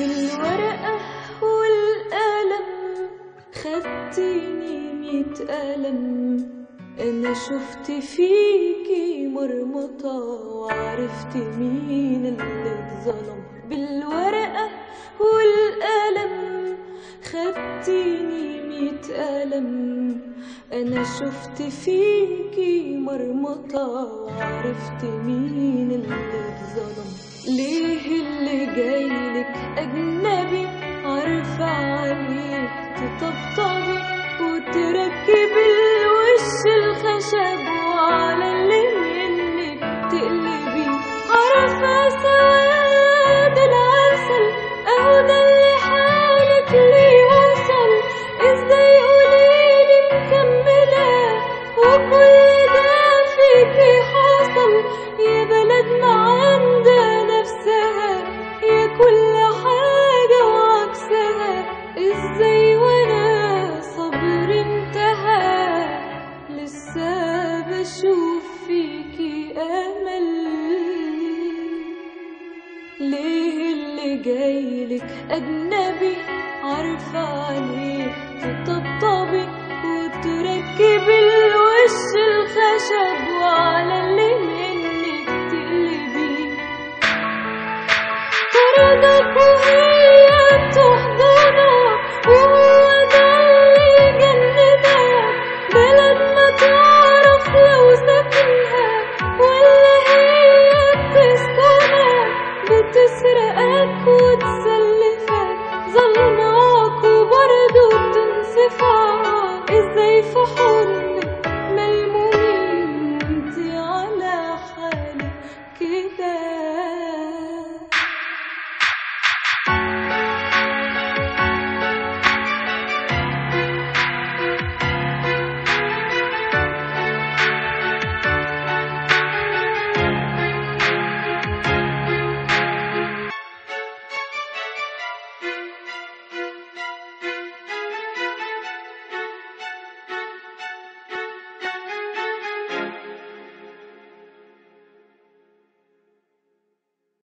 بالورقة والقلم خدتيني ميت قلم أنا شفت فيكي مرمطة وعرفت مين اللي اتظلم بالورقة والقلم خدتيني ميت قلم أنا شفت فيكي مرمطة وعرفت مين اللي اتظلم ليه اللي جايلك أجنبي عارفة عليك تطبطبي وتركبي الوش الخشب وعلى اللي منك تقلبي عارفة سواد العسل أهو ده اللي حالك ليه وصل ازاي قوليلي مكملة وكل ده فيكي حصل يا بلدنا عندها نفسها يا كل حاجة وعكسها ازاي وانا صبري انتهى لسه بشوف فيكي امل ليه اللي جايلك أجنبي عارفة عليه تطبطب